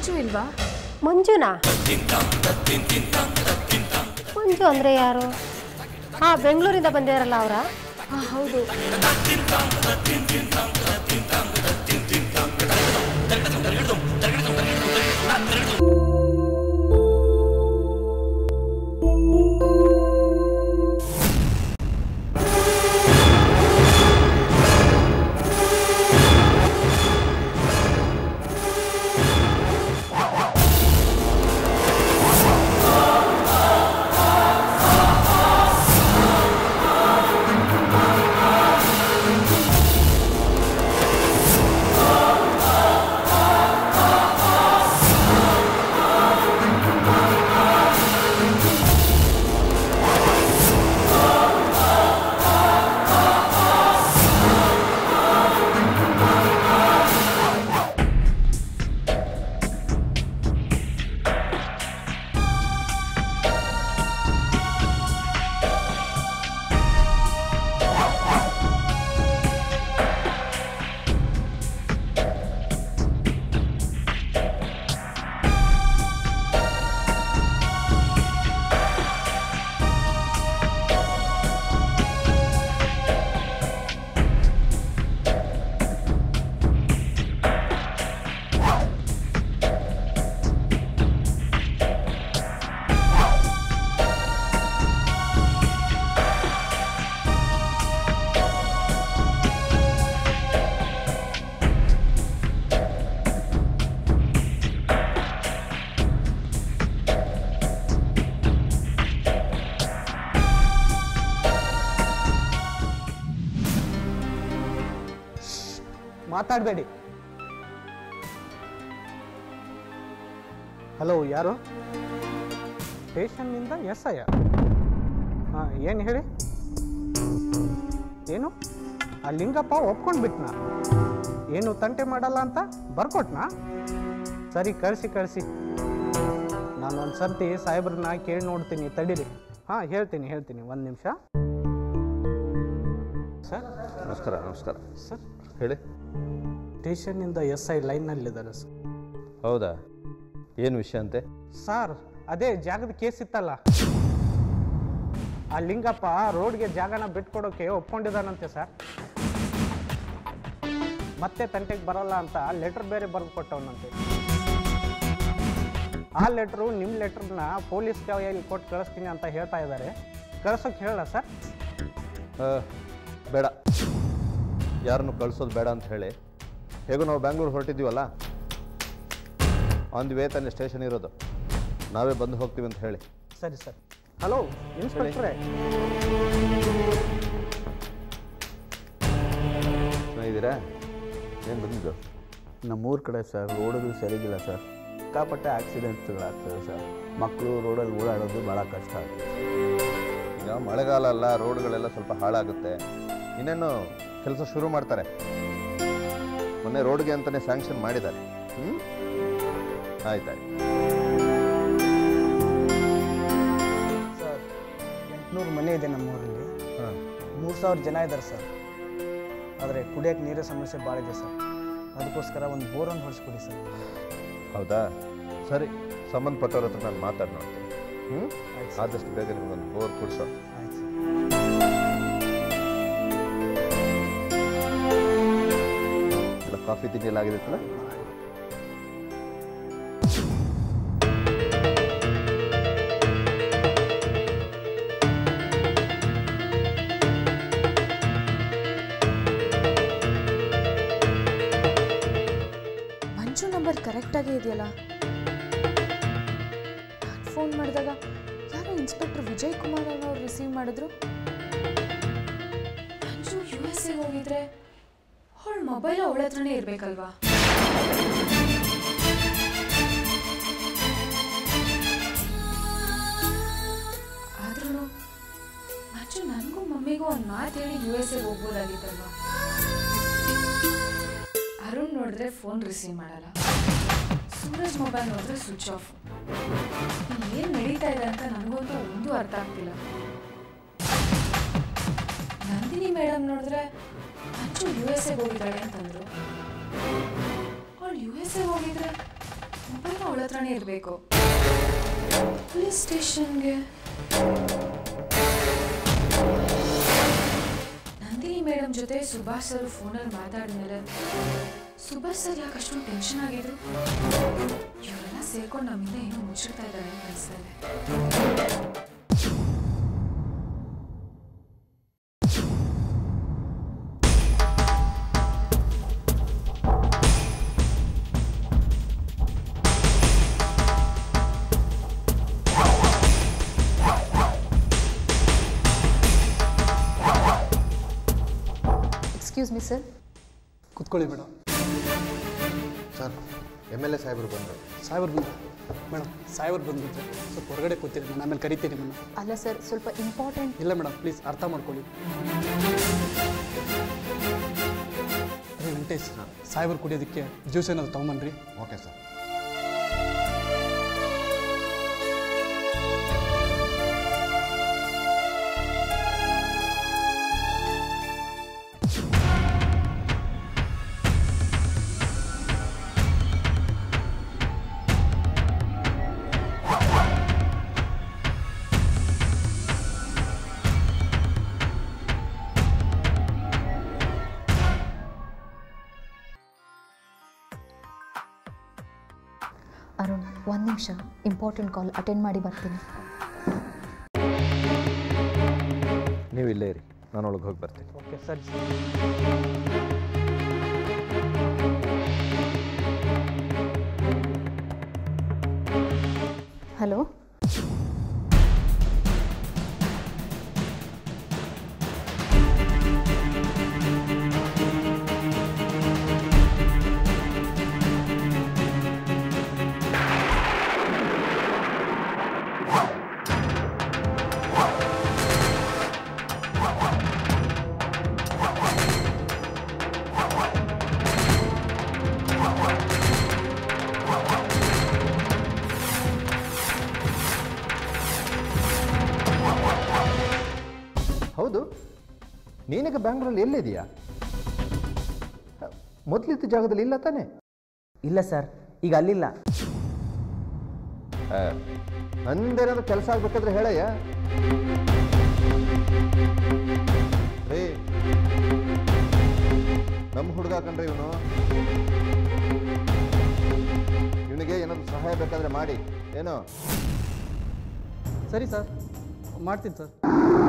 ಮಂಜು ಇಲ್ವಾ ಮಂಜುನಾ ಮಂಜು ಅಂದರೆ ಯಾರು ಹಾಂ ಬೆಂಗಳೂರಿಂದ ಬಂದಿದಾರಲ್ಲ ಅವರ ಹಾಂ ಹೌದು ಮಾತಾಡಬೇಡಿ ಹಲೋ ಯಾರು ಸ್ಟೇಷನ್ನಿಂದ ಎಸ್ ಐ ಹಾಂ ಏನು ಹೇಳಿ ಏನು ಆ ಲಿಂಗಪ್ಪ ಒಪ್ಕೊಂಡು ಬಿಟ್ನಾ ಏನು ತಂಟೆ ಮಾಡಲ್ಲ ಅಂತ ಬರ್ಕೊಟ್ನಾ ಸರಿ ಕಳಿಸಿ ಕಳಿಸಿ ನಾನು ಒಂದು ಸರ್ತಿ ಸಾಹೇಬ್ರನ್ನ ಕೇಳಿ ನೋಡ್ತೀನಿ ತಡೀರಿ ಹಾಂ ಹೇಳ್ತೀನಿ ಹೇಳ್ತೀನಿ ಒಂದು ನಿಮಿಷ ಸರ್ ನಮಸ್ಕಾರ ನಮಸ್ಕಾರ ಸರ್ ಹೇಳಿ ಸ್ಟೇಷನ್ನಿಂದ ಎಸ್ ಐ ಲೈನ್ನಲ್ಲಿದ್ದಾರೆ ಸರ್ ಹೌದಾ ಏನು ವಿಷಯ ಅಂತೆ ಸರ್ ಅದೇ ಜಾಗದ ಕೇಸ್ ಇತ್ತಲ್ಲ ಆ ಲಿಂಗಪ್ಪ ರೋಡ್ಗೆ ಜಾಗನ ಬಿಟ್ಕೊಡೋಕೆ ಒಪ್ಕೊಂಡಿದ್ದಾನಂತೆ ಸರ್ ಮತ್ತೆ ತಂಟೆಗೆ ಬರಲ್ಲ ಅಂತ ಲೆಟರ್ ಬೇರೆ ಬರೆದು ಕೊಟ್ಟವನಂತೆ ಆ ಲೆಟ್ರು ನಿಮ್ಮ ಲೆಟ್ರನ್ನ ಪೊಲೀಸ್ ಕೈಯಲ್ಲಿ ಕೊಟ್ಟು ಕಳಿಸ್ತೀನಿ ಅಂತ ಹೇಳ್ತಾ ಇದ್ದಾರೆ ಕಳ್ಸೋಕೆ ಹೇಳಲ್ಲ ಸರ್ ಆ, ಬೇಡ ಯಾರನ್ನು ಕಳಿಸೋದು ಬೇಡ ಅಂತ ಹೇಳಿ ಹೇಗೂ ನಾವು ಬ್ಯಾಂಗ್ಳೂರು ಹೊರಟಿದ್ದೀವಲ್ಲ ಆನ್ ದಿ ವೇ ತಾನೇ ಸ್ಟೇಷನ್ ಇರೋದು ನಾವೇ ಬಂದು ಹೋಗ್ತೀವಿ ಅಂತ ಹೇಳಿ ಸರಿ ಸರ್ ಹಲೋ ಇನ್ಸ್ಪೆಕ್ಟ್ರೇ ಚೆನ್ನಾಗಿದ್ದೀರಾ ಏನು ಬಂದಿದ್ದು ನಮ್ಮೂರ ಕಡೆ ಸರ್ ರೋಡುಗಳು ಸರಿಗಿಲ್ಲ ಸರ್ ಸಿಕ್ಕಾಪಟ್ಟೆ ಆಕ್ಸಿಡೆಂಟ್ಸ್ಗಳಾಗ್ತವೆ ಸರ್ ಮಕ್ಕಳು ರೋಡಲ್ಲಿ ಓಡಾಡೋದು ಭಾಳ ಕಷ್ಟ ಆಗುತ್ತೆ ಈಗ ಮಳೆಗಾಲ ಅಲ್ಲ ರೋಡ್ಗಳೆಲ್ಲ ಸ್ವಲ್ಪ ಹಾಳಾಗುತ್ತೆ ಇನ್ನೇನು ಕೆಲಸ ಶುರು ಮಾಡ್ತಾರೆ ಮೊನ್ನೆ ರೋಡ್ಗೆ ಅಂತಲೇ ಸ್ಯಾಂಕ್ಷನ್ ಮಾಡಿದ್ದಾರೆ ಹ್ಞೂ ಆಯ್ತಾಯ್ತು ಸರ್ ಎಂಟುನೂರು ಮನೆ ಇದೆ ನಮ್ಮೂರಲ್ಲಿ ಹಾಂ ಮೂರು ಸಾವಿರ ಜನ ಇದ್ದಾರೆ ಸರ್ ಆದರೆ ಕುಡಿಯೋಕ್ಕೆ ನೀರಿನ ಸಮಸ್ಯೆ ಭಾಳ ಇದೆ ಸರ್ ಅದಕ್ಕೋಸ್ಕರ ಒಂದು ಬೋರ್ ಒಂದು ಹೊಡಿಸ್ಕೊಡಿ ಸರ್ ಹೌದಾ ಸರಿ ಸಂಬಂಧಪಟ್ಟವ್ರ ಹತ್ರ ನಾನು ಮಾತಾಡಿ ನೋಡ್ತೀನಿ ಹ್ಞೂ ಆಯ್ತು ಸರ್ ಆದಷ್ಟು ಬೇಗ ನಿಮ್ಗೊಂದು ಬೋರ್ ಕೊಡಿಸೋ ಆಯ್ತು ಸರ್ ಎಲ್ಲ ಕಾಫಿ ತಿಂಡಿ ಎಲ್ಲ ಆಗಿರುತ್ತಲ್ಲ ಮಂಜು ನಂಬರ್ ಕರೆಕ್ಟಾಗೇ ಇದೆಯಲ್ಲ ನಾನು ಫೋನ್ ಮಾಡಿದಾಗ ಯಾರೋ ಇನ್ಸ್ಪೆಕ್ಟರ್ ವಿಜಯ್ ಕುಮಾರ್ ಅನ್ನೋರು ರಿಸೀವ್ ಮಾಡಿದ್ರು ಮಂಜು ಯು ಎಸ್ ಎ ಹೋಗಿದ್ರೆ ಅವಳ ಮೊಬೈಲ್ ಅವಳ ಹತ್ರನೇ ಇರಬೇಕಲ್ವಾ ಆದ್ರೂ ಮಂಜು ನನಗೂ ಮಮ್ಮಿಗೂ ಒಂದು ಮಾತು ಹೇಳಿ ಯು ಎಸ್ ಎಗೆ ಹೋಗ್ಬೋದಾಗಿತ್ತಲ್ವಾ ಅರುಣ್ ನೋಡಿದ್ರೆ ಫೋನ್ ರಿಸೀವ್ ಮಾಡಲ್ಲ ಸೂರಜ್ ಮೊಬೈಲ್ ನೋಡಿದ್ರೆ ಸ್ವಿಚ್ ಆಫ್ ಏನು ನಡೀತಾ ಇದೆ ಅಂತ ನನಗಂತೂ ಒಂದು ಅರ್ಥ ಆಗ್ತಿಲ್ಲ ನಂದಿನಿ ಮೇಡಮ್ ನೋಡಿದ್ರೆ ಮಂಜು ಯು ಎಸ್ ಎಗೆ ಹೋಗಿದ್ದಾಳೆ ಅಂತಂದ್ರು ಅವಳು ಯು ಎಸ್ ಎ ಹೋಗಿದ್ರೆ ಮೊಬೈಲ್ ಅವಳ ಹತ್ರನೇ ಇರಬೇಕು ಪೊಲೀಸ್ ಸ್ಟೇಷನ್ಗೆ ನಂದಿನಿ ಮೇಡಮ್ ಜೊತೆ ಸುಭಾಷ್ ಸರ್ ಫೋನಲ್ಲಿ ಮಾತಾಡಿದ್ಮೇಲೆ ಸುಭಾಷ್ ಸರ್ ಯಾಕೆ ಅಷ್ಟೊಂದು ಟೆನ್ಷನ್ ಆಗಿದ್ರು ಇವರೆಲ್ಲ ಸೇರ್ಕೊಂಡು ನಮ್ಮಿಂದ ಏನೋ ಮುಚ್ಚಿಡ್ತಾ ಇದ್ದಾರೆ ಅಂತ ಅನಿಸ್ತಾ ಇದೆ ಎಕ್ಸ್ಕ್ಯೂಸ್ ಮಿ ಸರ್ ಕುತ್ಕೊಳ್ಳಿ madam sir M L A ಸಾಹೇಬರು ಬಂದರು ಸಾಹೇಬ್ರು ಬಂದು ಮೇಡಮ್ ಸಾಹೇಬ್ರು ಬಂದ್ಬಿಟ್ರೆ ಸ್ವಲ್ಪ ಹೊರಗಡೆ ಕೂತೀರಿ ನಾನು ಆಮೇಲೆ ಕರಿತೀನಿ ನಿಮ್ಮನ್ನು ಅಲ್ಲ ಸರ್ ಸ್ವಲ್ಪ ಇಂಪಾರ್ಟೆಂಟ್ ಇಲ್ಲ ಮೇಡಮ್ ಪ್ಲೀಸ್ ಅರ್ಥ ಮಾಡ್ಕೊಳ್ಳಿ ಅದೇ ವೆಂಕಟೇಶ್ ಸಾಹೇಬ್ರು ಕುಡಿಯೋದಕ್ಕೆ ಜ್ಯೂಸ್ ಏನಾದ್ರು ತೊಗೊಂಬನ್ರಿ ಓಕೆ ಸರ್ ಅರುಣ್ ಒಂದು ನಿಮಿಷ ಇಂಪಾರ್ಟೆಂಟ್ ಕಾಲ್ ಅಟೆಂಡ್ ಮಾಡಿ ಬರ್ತೀನಿ ನೀವು ಇಲ್ಲೇ ಇರಿ ನಾನು ಒಳಗೆ ಹೋಗಿ ಬರ್ತೀನಿ ಓಕೆ ಸರಿ ಹಲೋ ಹೌದು ನೀನೀಗ ಬ್ಯಾಂಗ್ಳೂರಲ್ಲಿ ಎಲ್ಲಿದೆಯಾ ಮೊದಲಿದ್ದ ಜಾಗದಲ್ಲಿ ಇಲ್ಲ ತಾನೇ ಇಲ್ಲ ಸರ್ ಈಗ ಅಲ್ಲಿಲ್ಲ ಅಂದೇನಾದ್ರು ಕೆಲಸ ಆಗ್ಬೇಕಾದ್ರೆ ಹೇಳಯ್ಯ ರೀ ನಮ್ಮ ಹುಡುಗ ಕಂಡ್ರೆ ಇವನು ಇವನಿಗೆ ಏನಾದ್ರು ಸಹಾಯ ಬೇಕಾದ್ರೆ ಮಾಡಿ ಏನೋ ಸರಿ ಸರ್ ಮಾಡ್ತೀನಿ ಸರ್